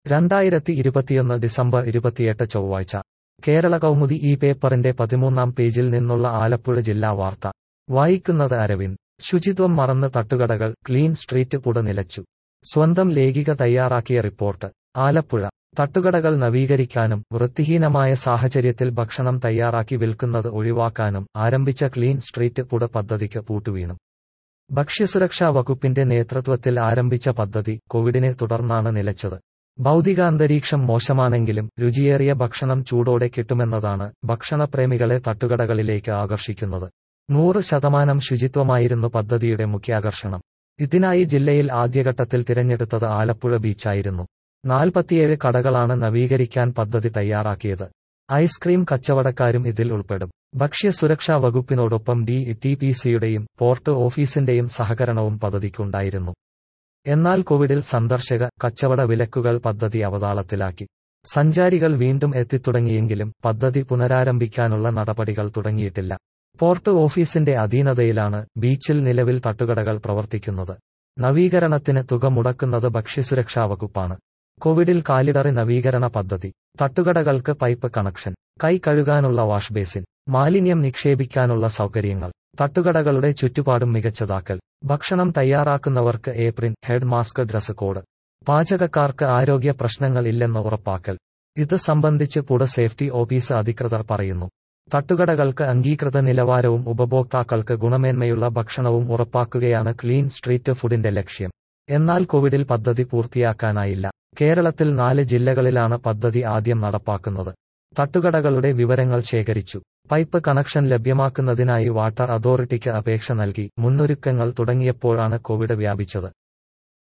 രണ്ടായിരത്തി ഇരുപത്തിയൊന്ന് ഡിസംബർ ഇരുപത്തിയെട്ട് ചൊവ്വാഴ്ച കേരള കൗമുദി ഈ പേപ്പറിന്റെ പതിമൂന്നാം പേജിൽ നിന്നുള്ള ആലപ്പുഴ ജില്ലാ വാർത്ത വായിക്കുന്നത് അരവിന്ദ് ശുചിത്വം മറന്ന് തട്ടുകടകൾ ക്ലീൻ സ്ട്രീറ്റ് പുട നിലച്ചു സ്വന്തം ലേഖിക തയ്യാറാക്കിയ റിപ്പോർട്ട് ആലപ്പുഴ തട്ടുകടകൾ നവീകരിക്കാനും വൃത്തിഹീനമായ സാഹചര്യത്തിൽ ഭക്ഷണം തയ്യാറാക്കി വിൽക്കുന്നത് ഒഴിവാക്കാനും ആരംഭിച്ച ക്ലീൻ സ്ട്രീറ്റ് പുട പദ്ധതിക്ക് പൂട്ടുവീണു ഭക്ഷ്യസുരക്ഷാ വകുപ്പിന്റെ നേതൃത്വത്തിൽ ആരംഭിച്ച പദ്ധതി കോവിഡിനെ തുടർന്നാണ് നിലച്ചത് ഭൗതികാന്തരീക്ഷം മോശമാണെങ്കിലും രുചിയേറിയ ഭക്ഷണം ചൂടോടെ കിട്ടുമെന്നതാണ് ഭക്ഷണപ്രേമികളെ തട്ടുകടകളിലേക്ക് ആകർഷിക്കുന്നത് നൂറ് ശതമാനം ശുചിത്വമായിരുന്നു പദ്ധതിയുടെ മുഖ്യാകർഷണം ഇതിനായി ജില്ലയിൽ ആദ്യഘട്ടത്തിൽ തിരഞ്ഞെടുത്തത് ആലപ്പുഴ ബീച്ചായിരുന്നു നാൽപ്പത്തിയേഴ് കടകളാണ് നവീകരിക്കാൻ പദ്ധതി തയ്യാറാക്കിയത് ഐസ്ക്രീം കച്ചവടക്കാരും ഇതിൽ ഉൾപ്പെടും ഭക്ഷ്യസുരക്ഷാ വകുപ്പിനോടൊപ്പം ഡി ടി പി സിയുടെയും പോർട്ട് ഓഫീസിന്റെയും സഹകരണവും പദ്ധതിക്കുണ്ടായിരുന്നു എന്നാൽ കോവിഡിൽ സന്ദർശക കച്ചവട വിലക്കുകൾ പദ്ധതി അവതാളത്തിലാക്കി സഞ്ചാരികൾ വീണ്ടും എത്തിത്തുടങ്ങിയെങ്കിലും പദ്ധതി പുനരാരംഭിക്കാനുള്ള നടപടികൾ തുടങ്ങിയിട്ടില്ല പോർട്ട് ഓഫീസിന്റെ അധീനതയിലാണ് ബീച്ചിൽ നിലവിൽ തട്ടുകടകൾ പ്രവർത്തിക്കുന്നത് നവീകരണത്തിന് തുക മുടക്കുന്നത് ഭക്ഷ്യസുരക്ഷാ വകുപ്പാണ് കോവിഡിൽ കാലിടറി നവീകരണ പദ്ധതി തട്ടുകടകൾക്ക് പൈപ്പ് കണക്ഷൻ കൈ കഴുകാനുള്ള വാഷ് ബേസിൻ മാലിന്യം നിക്ഷേപിക്കാനുള്ള സൗകര്യങ്ങൾ തട്ടുകടകളുടെ ചുറ്റുപാടും മികച്ചതാക്കൽ ഭക്ഷണം തയ്യാറാക്കുന്നവർക്ക് apron head mask dress code പാചകക്കാർക്ക് ആരോഗ്യ പ്രശ്നങ്ങൾ ഇല്ലെന്ന് ഉറപ്പാക്കൽ ഇത് സംബന്ധിച്ച് പുട സേഫ്റ്റി ഓഫീസ് അധികൃതർ പറയുന്നു തട്ടുകടകൾക്ക് അംഗീകൃത നിലവാരവും ഉപഭോക്താക്കൾക്ക് ഗുണമേന്മയുള്ള ഭക്ഷണവും ഉറപ്പാക്കുകയാണ് ക്ലീൻ സ്ട്രീറ്റ് ഫുഡിന്റെ ലക്ഷ്യം എന്നാൽ കോവിഡിൽ പദ്ധതി പൂർത്തിയാക്കാനായില്ല കേരളത്തിൽ നാല് ജില്ലകളിലാണ് പദ്ധതി ആദ്യം നടപ്പാക്കുന്നത് തട്ടുകടകളുടെ വിവരങ്ങൾ ശേഖരിച്ചു പൈപ്പ് കണക്ഷൻ ലഭ്യമാക്കുന്നതിനായി വാട്ടർ അതോറിറ്റിക്ക് അപേക്ഷ നൽകി മുന്നൊരുക്കങ്ങൾ തുടങ്ങിയപ്പോഴാണ് കോവിഡ് വ്യാപിച്ചത്